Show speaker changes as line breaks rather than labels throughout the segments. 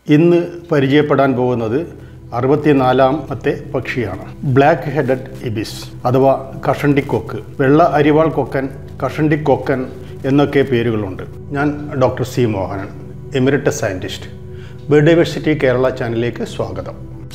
ഇന്ന് പരിചയപ്പെടാൻ പോകുന്നത് അറുപത്തിനാലാമത്തെ പക്ഷിയാണ് ബ്ലാക്ക് ഹെഡഡ് ഇബിസ് അഥവാ കഷണ്ടിക്കൊക്ക് വെള്ള അരിവാൾ കൊക്കൻ കഷണ്ടിക്കൊക്കൻ എന്നൊക്കെ പേരുകളുണ്ട് ഞാൻ doctor C Mohanan emeritus scientist biodiversity Kerala ചാനലിലേക്ക് സ്വാഗതം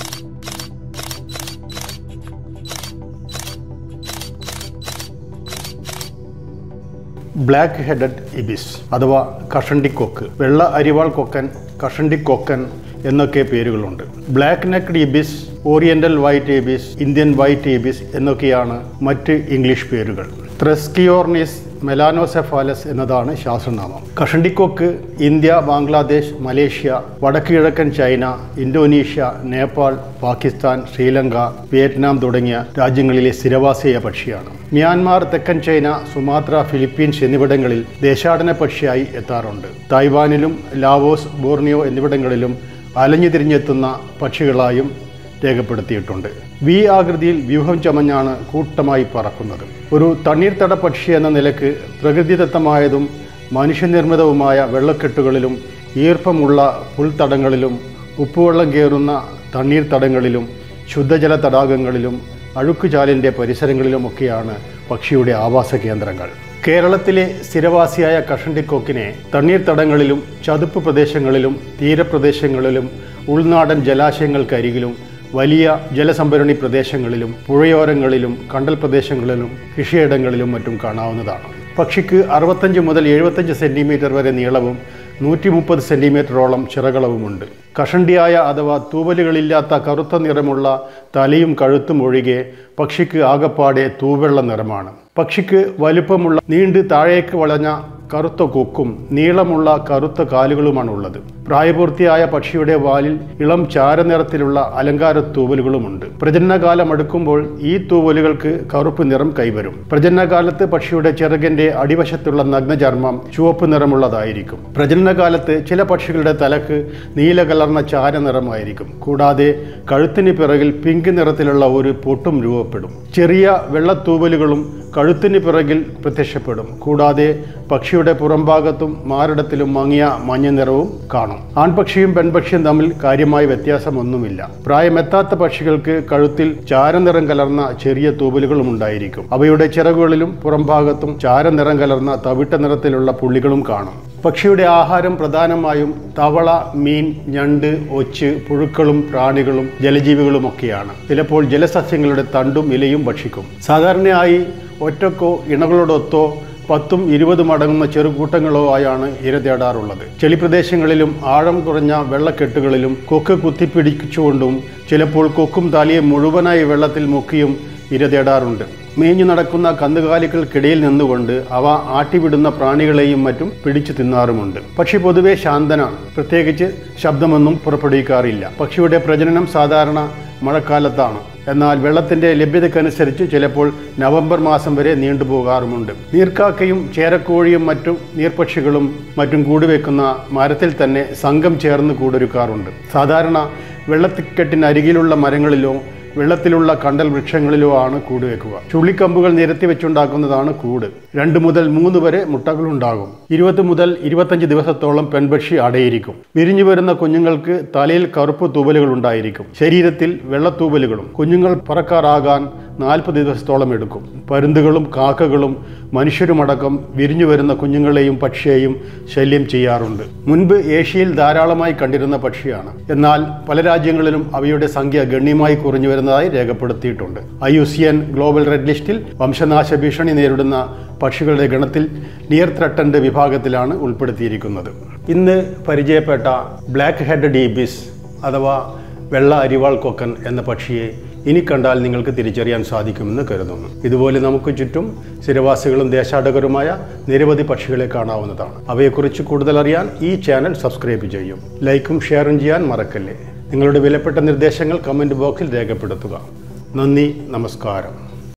ബ്ലാക്ക് ഹെഡഡ് ഇബിസ് അഥവാ കഷണ്ടിക്കൊക്ക് വെള്ള അരിവാൾ കൊക്കൻ കഷണ്ടിക്കൊക്കൻ എന്നൊക്കെ പേരുകളുണ്ട് black necked ibis oriental white ibis Indian white ibis എന്നൊക്കെയാണ് മറ്റ് ഇംഗ്ലീഷ് പേരുകൾ ത്രസ്കിയോർണിസ് മെലാനോസെഫാലസ് എന്നതാണ് ശാസ്ത്രനാമം കഷണ്ടിക്കൊക്ക് ഇന്ത്യ ബംഗ്ലാദേശ് മലേഷ്യ വടക്ക് കിഴക്കൻ China Indonesia Nepal Pakistan Sri Lanka Vietnam തുടങ്ങിയ രാജ്യങ്ങളിലെ സ്ഥിരവാസിയായ പക്ഷിയാണ് മ്യാൻമാർ തെക്കൻ ചൈന സുമാത്ര ഫിലിപ്പീൻസ് എന്നിവിടങ്ങളിൽ ദേശാടന പക്ഷിയായി എത്താറുണ്ട് തായ്വാനിലും ലാവോസ് ബോർണിയോ എന്നിവിടങ്ങളിലും അലഞ്ഞു തിരിഞ്ഞെത്തുന്ന പക്ഷികളായും രേഖപ്പെടുത്തിയിട്ടുണ്ട് വി ആകൃതിയിൽ വ്യൂഹം ചമഞ്ഞാണ് കൂട്ടമായി പറക്കുന്നത് ഒരു തണ്ണീർത്തട പക്ഷി എന്ന നിലക്ക് പ്രകൃതിദത്തമായതും മനുഷ്യനിർമ്മിതവുമായ വെള്ളക്കെട്ടുകളിലും ഈർപ്പമുള്ള പുൽത്തടങ്ങളിലും ഉപ്പുവെള്ളം കയറുന്ന തണ്ണീർത്തടങ്ങളിലും ശുദ്ധജല തടാകങ്ങളിലും അഴുക്കുചാലിൻ്റെ പരിസരങ്ങളിലുമൊക്കെയാണ് പക്ഷിയുടെ ആവാസ കേന്ദ്രങ്ങൾ കേരളത്തിലെ സ്ഥിരവാസിയായ കഷണ്ടിക്കൊക്കിനെ തണ്ണീർത്തടങ്ങളിലും ചതുപ്പ് പ്രദേശങ്ങളിലും തീരപ്രദേശങ്ങളിലും ഉൾനാടൻ ജലാശയങ്ങൾക്കരികിലും വലിയ ജലസംഭരണി പ്രദേശങ്ങളിലും പുഴയോരങ്ങളിലും കണ്ടൽ പ്രദേശങ്ങളിലും കൃഷിയിടങ്ങളിലും മറ്റും കാണാവുന്നതാണ് പക്ഷിക്ക് അറുപത്തഞ്ച് മുതൽ എഴുപത്തഞ്ച് സെൻറ്റിമീറ്റർ വരെ നീളവും നൂറ്റി മുപ്പത് സെൻറ്റിമീറ്ററോളം ചിറകളവുമുണ്ട് കഷണ്ടിയായ അഥവാ തൂവലുകളില്ലാത്ത കറുത്ത നിറമുള്ള തലയും കഴുത്തും ഒഴികെ പക്ഷിക്ക് ആകപ്പാടെ തൂവെള്ള നിറമാണ് പക്ഷിക്ക് വലുപ്പമുള്ള നീണ്ട് താഴേക്ക് വളഞ്ഞ കറുത്ത കൊക്കും നീളമുള്ള കറുത്ത കാലുകളുമാണ് ഉള്ളത് പ്രായപൂർത്തിയായ പക്ഷിയുടെ വാലിൽ ഇളം ചാരനിറത്തിലുള്ള അലങ്കാര തൂവലുകളുമുണ്ട് പ്രജനനകാലം അടുക്കുമ്പോൾ ഈ തൂവലുകൾക്ക് കറുപ്പ് നിറം കൈവരും പ്രജനനകാലത്ത് പക്ഷിയുടെ ചിറകിന്റെ അടിവശത്തുള്ള നഗ്നചർമ്മം ചുവപ്പ് നിറമുള്ളതായിരിക്കും പ്രജനനകാലത്ത് ചില പക്ഷികളുടെ തലക്ക് നീല കലർന്ന ചാരനിറമായിരിക്കും കൂടാതെ കഴുത്തിന് പിറകിൽ പിങ്ക് നിറത്തിലുള്ള ഒരു പൊട്ടും രൂപപ്പെടും ചെറിയ വെള്ളത്തൂവലുകളും കഴുത്തിന് പിറകിൽ പ്രത്യക്ഷപ്പെടും കൂടാതെ പക്ഷിയുടെ പുറംഭാഗത്തും മാറിടത്തിലും മങ്ങിയ മഞ്ഞ നിറവും കാണും ആൺപക്ഷിയും പെൺപക്ഷിയും തമ്മിൽ കാര്യമായ വ്യത്യാസമൊന്നുമില്ല പ്രായമെത്താത്ത പക്ഷികൾക്ക് കഴുത്തിൽ ചാരനിറം കലർന്ന ചെറിയ തൂവലുകളും ഉണ്ടായിരിക്കും അവയുടെ ചിറകുകളിലും പുറംഭാഗത്തും ചാരനിറം കലർന്ന തവിട്ട നിറത്തിലുള്ള പുള്ളികളും കാണും പക്ഷിയുടെ ആഹാരം പ്രധാനമായും തവള മീൻ ഞണ്ട് ഒച്ച് പുഴുക്കളും പ്രാണികളും ജലജീവികളുമൊക്കെയാണ് ചിലപ്പോൾ ജലസസ്യങ്ങളുടെ തണ്ടും ഇലയും ഭക്ഷിക്കും സാധാരണയായി ഒറ്റക്കോ ഇണകളോടൊത്തോ പത്തും ഇരുപതും അടങ്ങുന്ന ചെറുകൂട്ടങ്ങളോ ആയാണ് ഇര തേടാറുള്ളത് ചെളിപ്രദേശങ്ങളിലും ആഴം കുറഞ്ഞ വെള്ളക്കെട്ടുകളിലും കൊക്ക് കുത്തിപ്പിടിച്ചുകൊണ്ടും ചിലപ്പോൾ കൊക്കും തലയും മുഴുവനായി വെള്ളത്തിൽ മുക്കിയും ഇര തേടാറുണ്ട് മേഞ്ഞു നടക്കുന്ന കന്നുകാലികൾക്കിടയിൽ നിന്നുകൊണ്ട് അവ ആട്ടിവിടുന്ന പ്രാണികളെയും മറ്റും പിടിച്ചു തിന്നാറുമുണ്ട് പക്ഷി പൊതുവെ ശാന്തനാണ് പ്രത്യേകിച്ച് ശബ്ദമൊന്നും പുറപ്പെടുവിക്കാറില്ല പക്ഷിയുടെ പ്രജനനം സാധാരണ മഴക്കാലത്താണ് എന്നാൽ വെള്ളത്തിന്റെ ലഭ്യതക്കനുസരിച്ച് ചിലപ്പോൾ നവംബർ മാസം വരെ നീണ്ടുപോകാറുമുണ്ട് നീർക്കാക്കയും ചേരക്കോഴിയും മറ്റും നീർപക്ഷികളും മറ്റും കൂടുവെക്കുന്ന മരത്തിൽ തന്നെ സംഘം ചേർന്ന് കൂടൊരുക്കാറുണ്ട് സാധാരണ വെള്ളത്തിക്കെട്ടിനരികിലുള്ള മരങ്ങളിലോ വെള്ളത്തിലുള്ള കണ്ടൽ വൃക്ഷങ്ങളിലോ ആണ് കൂട് വെക്കുക ചുള്ളിക്കമ്പുകൾ നിരത്തി വെച്ചുണ്ടാക്കുന്നതാണ് കൂട് രണ്ട് മുതൽ മൂന്ന് വരെ മുട്ടകളുണ്ടാകും ഇരുപത് മുതൽ ഇരുപത്തഞ്ച് ദിവസത്തോളം പെൺപക്ഷി അടയിരിക്കും വിരിഞ്ഞു വരുന്ന കുഞ്ഞുങ്ങൾക്ക് തലയിൽ കറുപ്പ് തൂവലുകൾ ഉണ്ടായിരിക്കും ശരീരത്തിൽ വെള്ളത്തൂവലുകളും കുഞ്ഞുങ്ങൾ പറക്കാറാകാൻ നാൽപ്പത് ദിവസത്തോളം എടുക്കും പരുന്തുകളും കാക്കകളും മനുഷ്യരുമടക്കം വിരിഞ്ഞു വരുന്ന കുഞ്ഞുങ്ങളെയും പക്ഷിയെയും ശല്യം ചെയ്യാറുണ്ട് മുൻപ് ഏഷ്യയിൽ ധാരാളമായി കണ്ടിരുന്ന പക്ഷിയാണ് എന്നാൽ പല രാജ്യങ്ങളിലും അവയുടെ സംഖ്യ ഗണ്യമായി കുറഞ്ഞു വരുന്നതായി രേഖപ്പെടുത്തിയിട്ടുണ്ട് I U C N global red ലിസ്റ്റിൽ വംശനാശ ഭീഷണി നേരിടുന്ന പക്ഷികളുടെ ഗണത്തിൽ നിയർ ത്രട്ടൻഡ് വിഭാഗത്തിലാണ് ഉൾപ്പെടുത്തിയിരിക്കുന്നത് ഇന്ന് പരിചയപ്പെട്ട ബ്ലാക്ക് ഹെഡ് ഡീബിസ് അഥവാ വെള്ള അരിവാൾ കൊക്കൻ എന്ന പക്ഷിയെ ഇനി കണ്ടാൽ നിങ്ങൾക്ക് തിരിച്ചറിയാൻ സാധിക്കുമെന്ന് കരുതുന്നു ഇതുപോലെ നമുക്ക് ചുറ്റും സ്ഥിരവാസികളും ദേശാടകരുമായ നിരവധി പക്ഷികളെ കാണാവുന്നതാണ് അവയെക്കുറിച്ച് കൂടുതൽ അറിയാൻ ഈ ചാനൽ സബ്സ്ക്രൈബ് ചെയ്യും ലൈക്കും ഷെയറും ചെയ്യാൻ മറക്കല്ലേ നിങ്ങളുടെ വിലപ്പെട്ട നിർദ്ദേശങ്ങൾ കമൻറ്റ് ബോക്സിൽ രേഖപ്പെടുത്തുക നന്ദി നമസ്കാരം